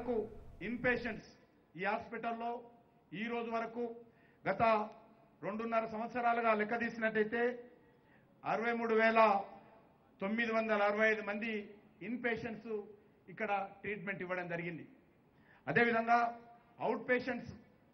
వరకు in patients ఈ హాస్పిటల్లో ఈ రోజు వరకు గత రెండున్నర సంవత్సరాలుగా లెక్క తీసినట్టయితే అరవై మూడు వేల తొమ్మిది వందల అరవై ఐదు మంది ఇన్ పేషెంట్స్ ఇక్కడ ట్రీట్మెంట్ ఇవ్వడం జరిగింది అదేవిధంగా అవుట్ పేషెంట్స్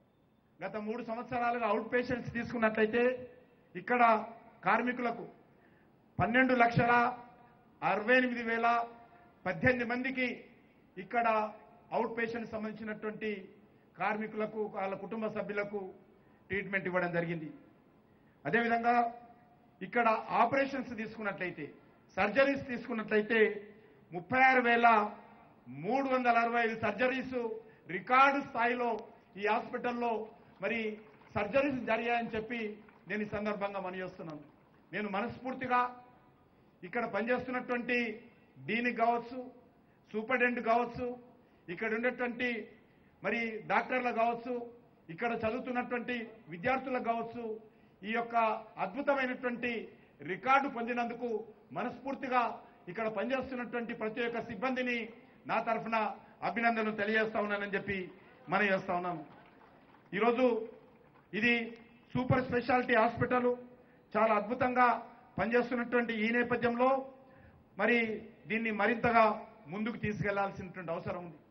గత మూడు సంవత్సరాలుగా అవుట్ పేషెంట్స్ తీసుకున్నట్లయితే ఇక్కడ కార్మికులకు పన్నెండు లక్షల అరవై ఎనిమిది వేల పద్దెనిమిది మందికి ఇక్కడ అవుట్ పేషెంట్ సంబంధించినటువంటి కార్మికులకు వాళ్ళ కుటుంబ సభ్యులకు ట్రీట్మెంట్ ఇవ్వడం జరిగింది అదేవిధంగా ఇక్కడ ఆపరేషన్స్ తీసుకున్నట్లయితే సర్జరీస్ తీసుకున్నట్లయితే ముప్పై ఆరు వేల మూడు వందల అరవై ఐదు సర్జరీస్ రికార్డు స్థాయిలో ఈ హాస్పిటల్లో మరి సర్జరీస్ జరిగాయని చెప్పి నేను ఈ సందర్భంగా మనయోస్తున్నాను నేను మనస్ఫూర్తిగా ఇక్కడ పనిచేస్తున్నటువంటి డీని కావచ్చు సూపరింటెండెంట్ కావచ్చు ఇక్కడ ఉండేటువంటి మరి డాక్టర్లు కావచ్చు ఇక్కడ చదువుతున్నటువంటి విద్యార్థులకు కావచ్చు ఈ యొక్క అద్భుతమైనటువంటి రికార్డు పొందినందుకు మనస్ఫూర్తిగా ఇక్కడ పనిచేస్తున్నటువంటి ప్రతి ఒక్క సిబ్బందిని నా తరఫున అభినందనలు తెలియజేస్తా ఉన్నానని చెప్పి మనం చేస్తా ఉన్నాను ఈరోజు ఇది సూపర్ స్పెషాలిటీ హాస్పిటల్ చాలా అద్భుతంగా పనిచేస్తున్నటువంటి ఈ నేపథ్యంలో మరి దీన్ని మరింతగా ముందుకు తీసుకెళ్లాల్సినటువంటి అవసరం ఉంది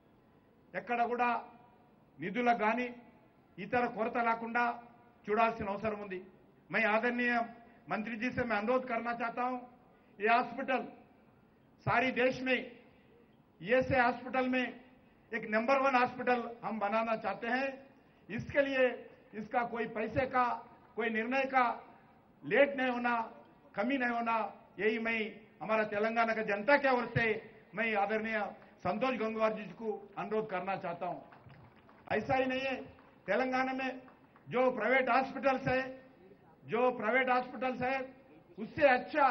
ఎక్కడ కూడా నిధులకు కానీ ఇతర కొరత లేకుండా చూడాల్సిన అవసరం ఉంది मैं आदरणीय मंत्री जी से मैं अनुरोध करना चाहता हूं ये हॉस्पिटल सारी देश में ये से हॉस्पिटल में एक नंबर वन हॉस्पिटल हम बनाना चाहते हैं इसके लिए इसका कोई पैसे का कोई निर्णय का लेट नहीं होना कमी नहीं होना यही मैं हमारा तेलंगाना का जनता के ओर से मैं आदरणीय संतोष गंगवार जी को अनुरोध करना चाहता हूं ऐसा ही नहीं है तेलंगाना में जो प्राइवेट हॉस्पिटल्स है जो प्राइवेट हॉस्पिटल्स है उससे अच्छा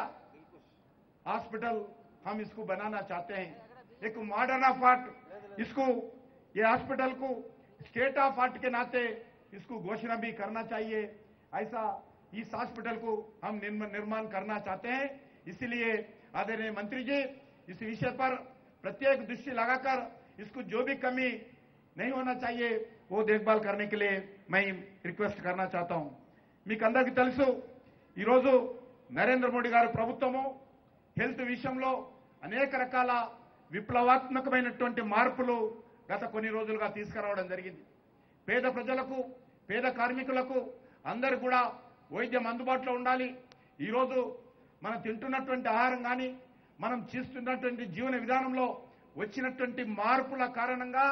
हॉस्पिटल हम इसको बनाना चाहते हैं एक मॉडर्न ऑफ आर्ट इसको ये हॉस्पिटल को स्टेट ऑफ आर्ट के नाते इसको घोषणा भी करना चाहिए ऐसा इस हॉस्पिटल को हम निर्म- निर्माण करना चाहते हैं इसलिए आदरणीय मंत्री जी इस विषय पर प्रत्येक दृष्टि लगाकर इसको जो भी कमी नहीं होना चाहिए वो देखभाल करने के लिए मैं రిక్వెస్ట్ करना चाहता हूं మీకు అందరికీ తెలుసు ఈరోజు నరేంద్ర మోడీ గారి ప్రభుత్వము హెల్త్ విషయంలో అనేక రకాల విప్లవాత్మకమైనటువంటి మార్పులు గత కొన్ని రోజులుగా తీసుకురావడం జరిగింది పేద ప్రజలకు పేద కార్మికులకు అందరు కూడా వైద్యం అందుబాటులో ఉండాలి ఈరోజు మనం తింటున్నటువంటి ఆహారం కానీ మనం చేస్తున్నటువంటి జీవన విధానంలో వచ్చినటువంటి మార్పుల కారణంగా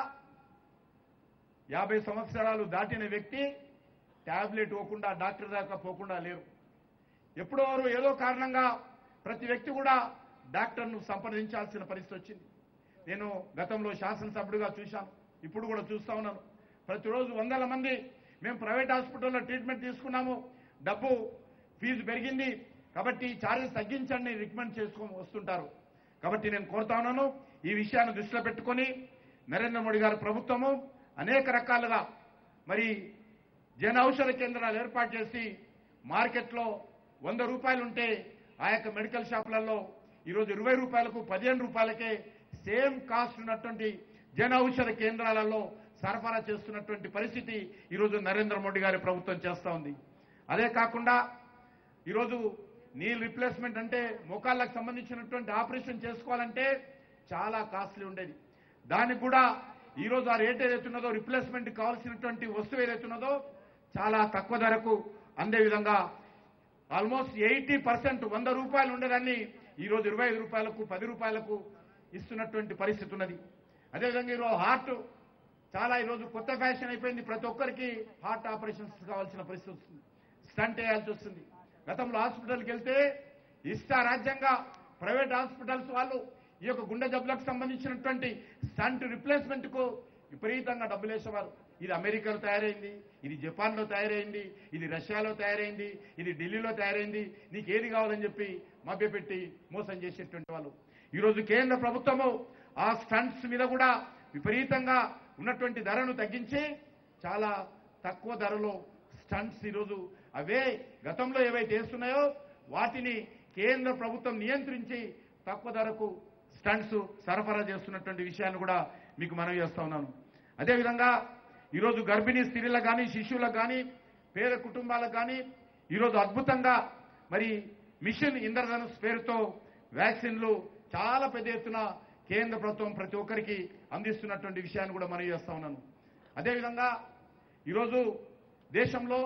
యాభై సంవత్సరాలు దాటిన వ్యక్తి టాబ్లెట్ ఇవ్వకుండా డాక్టర్ దాకా పోకుండా లేరు ఎప్పుడో వారు ఏదో కారణంగా ప్రతి వ్యక్తి కూడా డాక్టర్ను సంప్రదించాల్సిన పరిస్థితి వచ్చింది నేను గతంలో శాసనసభ్యుడిగా చూశాను ఇప్పుడు కూడా చూస్తా ఉన్నాను ప్రతిరోజు వందల మంది మేము ప్రైవేట్ హాస్పిటల్లో ట్రీట్మెంట్ తీసుకున్నాము డబ్బు ఫీజు పెరిగింది కాబట్టి ఛార్జెస్ తగ్గించండి రికమెండ్ చేసుకొని వస్తుంటారు కాబట్టి నేను కోరుతా ఉన్నాను ఈ విషయాన్ని దృష్టిలో పెట్టుకొని నరేంద్ర మోడీ గారి ప్రభుత్వము అనేక రకాలుగా మరి జన ఔషధ కేంద్రాలు ఏర్పాటు చేసి మార్కెట్లో వంద రూపాయలు ఉంటే ఆ యొక్క మెడికల్ షాపులలో ఈరోజు ఇరవై రూపాయలకు పదిహేను రూపాయలకే సేమ్ కాస్ట్ ఉన్నటువంటి జన ఔషధ కేంద్రాలలో సరఫరా చేస్తున్నటువంటి పరిస్థితి ఈరోజు నరేంద్ర మోడీ గారి ప్రభుత్వం చేస్తా ఉంది అదే కాకుండా ఈరోజు నీ రిప్లేస్మెంట్ అంటే మోకాళ్ళకు సంబంధించినటువంటి ఆపరేషన్ చేసుకోవాలంటే చాలా కాస్ట్లీ ఉండేది దానికి కూడా ఈరోజు ఆ రేట్ ఏదైతున్నదో రిప్లేస్మెంట్ కావాల్సినటువంటి వస్తువు ఏదైతున్నదో చాలా తక్కువ ధరకు అందే విధంగా ఆల్మోస్ట్ ఎయిటీ పర్సెంట్ వంద రూపాయలు ఉండేదాన్ని ఈరోజు ఇరవై ఐదు రూపాయలకు పది రూపాయలకు ఇస్తున్నటువంటి పరిస్థితి ఉన్నది అదేవిధంగా ఈరోజు హార్ట్ చాలా ఈరోజు కొత్త ఫ్యాషన్ అయిపోయింది ప్రతి ఒక్కరికి హార్ట్ ఆపరేషన్స్ కావాల్సిన పరిస్థితి వస్తుంది స్టంట్ వేయాల్సి వస్తుంది గతంలో హాస్పిటల్కి వెళ్తే ఇష్టారాజ్యంగా ప్రైవేట్ హాస్పిటల్స్ వాళ్ళు ఈ యొక్క గుండె జబ్బులకు సంబంధించినటువంటి స్టంట్ రిప్లేస్మెంట్ కు విపరీతంగా డబ్బులు వేసేవారు ఇది అమెరికాలో తయారైంది ఇది జపాన్లో తయారైంది ఇది రష్యాలో తయారైంది ఇది ఢిల్లీలో తయారైంది నీకు ఏది కావాలని చెప్పి మభ్యపెట్టి మోసం చేసేటువంటి వాళ్ళు ఈరోజు కేంద్ర ప్రభుత్వము ఆ స్టంట్స్ మీద కూడా విపరీతంగా ఉన్నటువంటి ధరను తగ్గించి చాలా తక్కువ ధరలో స్టంట్స్ ఈరోజు అవే గతంలో ఏవైతే వేస్తున్నాయో వాటిని కేంద్ర ప్రభుత్వం నియంత్రించి తక్కువ ధరకు స్టంట్స్ సరఫరా చేస్తున్నటువంటి విషయాన్ని కూడా మీకు మనవి చేస్తా ఉన్నాను అదేవిధంగా ఈరోజు గర్భిణీ స్త్రీలకు కానీ శిశువులకు కానీ పేద కుటుంబాలకు కానీ ఈరోజు అద్భుతంగా మరి మిషన్ ఇంద్రధనుస్ పేరుతో వ్యాక్సిన్లు చాలా పెద్ద ఎత్తున కేంద్ర ప్రభుత్వం ప్రతి ఒక్కరికి అందిస్తున్నటువంటి విషయాన్ని కూడా మనవి చేస్తా ఉన్నాను అదేవిధంగా ఈరోజు దేశంలో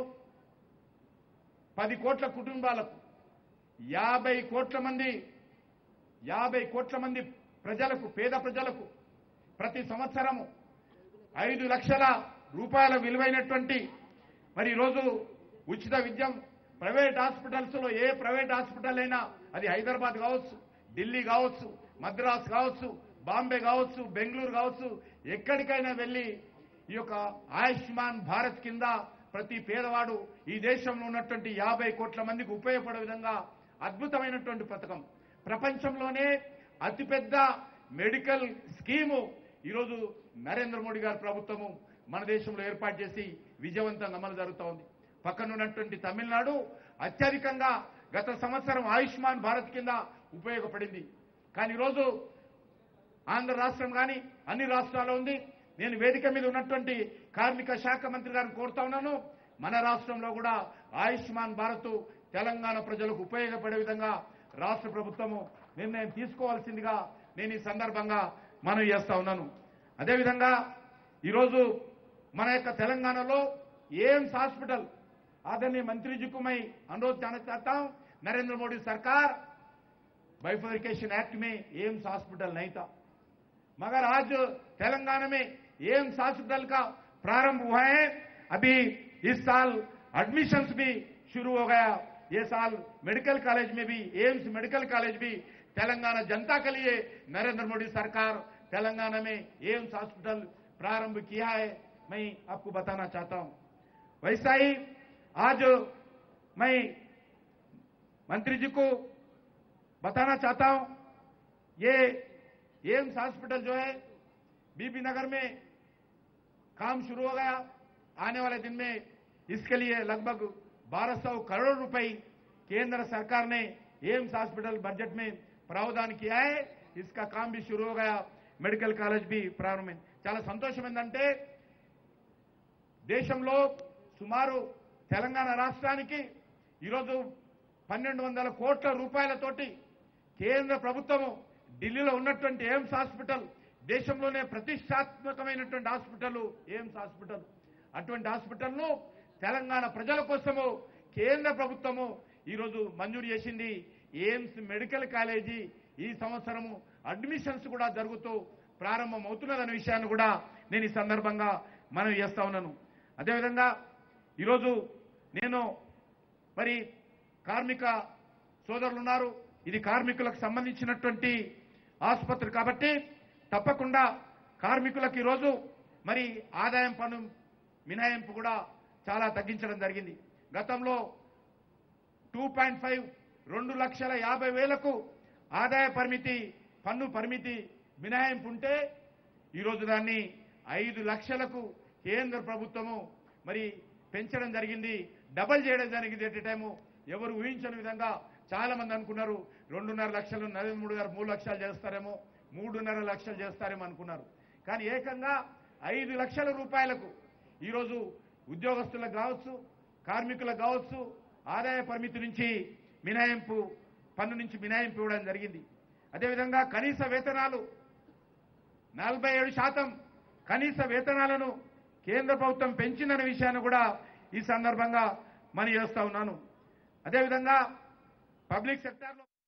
పది కోట్ల కుటుంబాలకు యాభై కోట్ల మంది యాభై కోట్ల మంది ప్రజలకు పేద ప్రజలకు ప్రతి సంవత్సరము ఐదు లక్షల రూపాయల విలువైనటువంటి మరి ఈరోజు ఉచిత విద్య ప్రైవేట్ హాస్పిటల్స్ లో ఏ ప్రైవేట్ హాస్పిటల్ అయినా అది హైదరాబాద్ కావచ్చు ఢిల్లీ కావచ్చు మద్రాస్ కావచ్చు బాంబే కావచ్చు బెంగళూరు కావచ్చు ఎక్కడికైనా వెళ్ళి ఈ యొక్క ఆయుష్మాన్ భారత్ కింద ప్రతి పేదవాడు ఈ దేశంలో ఉన్నటువంటి యాభై కోట్ల మందికి ఉపయోగపడే విధంగా అద్భుతమైనటువంటి పథకం ప్రపంచంలోనే అతిపెద్ద మెడికల్ స్కీము ఈరోజు నరేంద్ర మోడీ గారి ప్రభుత్వము మన దేశంలో ఏర్పాటు చేసి విజయవంతంగా అమలు జరుగుతూ ఉంది పక్కన ఉన్నటువంటి తమిళనాడు అత్యధికంగా గత సంవత్సరం ఆయుష్మాన్ భారత్ కింద ఉపయోగపడింది కానీ ఈరోజు ఆంధ్ర రాష్ట్రం కానీ అన్ని రాష్ట్రాల్లో ఉంది నేను వేదిక మీద ఉన్నటువంటి కార్మిక శాఖ మంత్రి గారిని కోరుతా ఉన్నాను మన రాష్ట్రంలో కూడా ఆయుష్మాన్ భారత్ తెలంగాణ ప్రజలకు ఉపయోగపడే విధంగా రాష్ట్ర ప్రభుత్వము నిర్ణయం తీసుకోవాల్సిందిగా నేను ఈ సందర్భంగా మనవి చేస్తా ఉన్నాను అదేవిధంగా ఈరోజు మన యొక్క తెలంగాణలో एम्स हॉस्पिटल आदरणीय मंत्री जी को मैं अनुरोध करना चाहता हूं नरेंद्र मोदी सरकार बाइफर्केशन एक्ट में एम्स हॉस्पिटल नहीं था मगर आज तेलंगाना में एम्स हॉस्पिटल का प्रारंभ हुआ है अभी इस साल एडमिशंस भी शुरू हो गया ये साल मेडिकल कॉलेज में भी एम्स मेडिकल कॉलेज भी तेलंगाना जनता के लिए नरेंद्र मोदी सरकार तेलंगाना में एम्स हॉस्पिटल प्रारंभ किया है मैं आपको बताना चाहता हूं वैसा ही आज मैं मंत्री जी को बताना चाहता हूं ये एम्स हॉस्पिटल जो है बीबी नगर में काम शुरू हो गया आने वाले दिन में इसके लिए लगभग 1200 करोड़ रुपए केंद्र सरकार ने एम्स हॉस्पिटल बजट में प्रावधान किया है इसका काम भी शुरू हो गया మెడికల్ కాలేజ్ బి ప్రారంభమైంది చాలా సంతోషం ఏంటంటే దేశంలో సుమారు తెలంగాణ రాష్ట్రానికి ఈరోజు పన్నెండు వందల కోట్ల రూపాయలతోటి కేంద్ర ప్రభుత్వము ఢిల్లీలో ఉన్నటువంటి ఎయిమ్స్ హాస్పిటల్ దేశంలోనే ప్రతిష్టాత్మకమైనటువంటి హాస్పిటల్ ఎయిమ్స్ హాస్పిటల్ అటువంటి హాస్పిటల్ను తెలంగాణ ప్రజల కోసము కేంద్ర ప్రభుత్వము ఈరోజు మంజూరు చేసింది ఎయిమ్స్ మెడికల్ కాలేజీ ఈ సంవత్సరము అడ్మిషన్స్ కూడా జరుగుతూ ప్రారంభం అవుతున్నదనే విషయాన్ని కూడా నేను ఈ సందర్భంగా మనవి చేస్తా ఉన్నాను అదేవిధంగా ఈరోజు నేను మరి కార్మిక సోదరులు ఉన్నారు ఇది కార్మికులకు సంబంధించినటువంటి ఆసుపత్రి కాబట్టి తప్పకుండా కార్మికులకు ఈరోజు మరి ఆదాయం పన్ను మినహాయింపు కూడా చాలా తగ్గించడం జరిగింది గతంలో టూ పాయింట్ ఫైవ్ రెండు లక్షల యాభై వేలకు ఆదాయ పరిమితి పన్ను పరిమితి మినహాయింపు ఉంటే ఈరోజు దాన్ని ఐదు లక్షలకు కేంద్ర ప్రభుత్వము మరి పెంచడం జరిగింది డబల్ చేయడం జరిగింది ఎట్ టైము ఎవరు ఊహించని విధంగా చాలా మంది అనుకున్నారు రెండున్నర లక్షలు నరేంద్ర మోడీ గారు మూడు లక్షలు చేస్తారేమో మూడున్నర లక్షలు చేస్తారేమో అనుకున్నారు కానీ ఏకంగా ఐదు లక్షల రూపాయలకు ఈరోజు ఉద్యోగస్తులకు కావచ్చు కార్మికులకు కావచ్చు ఆదాయ పరిమితి నుంచి మినహాయింపు పన్ను నుంచి మినహాయింపు ఇవ్వడం జరిగింది అదేవిధంగా కనీస వేతనాలు నలభై ఏడు శాతం కనీస వేతనాలను కేంద్ర ప్రభుత్వం పెంచిందనే విషయాన్ని కూడా ఈ సందర్భంగా మనం చేస్తా ఉన్నాను అదేవిధంగా పబ్లిక్ సెక్టార్లో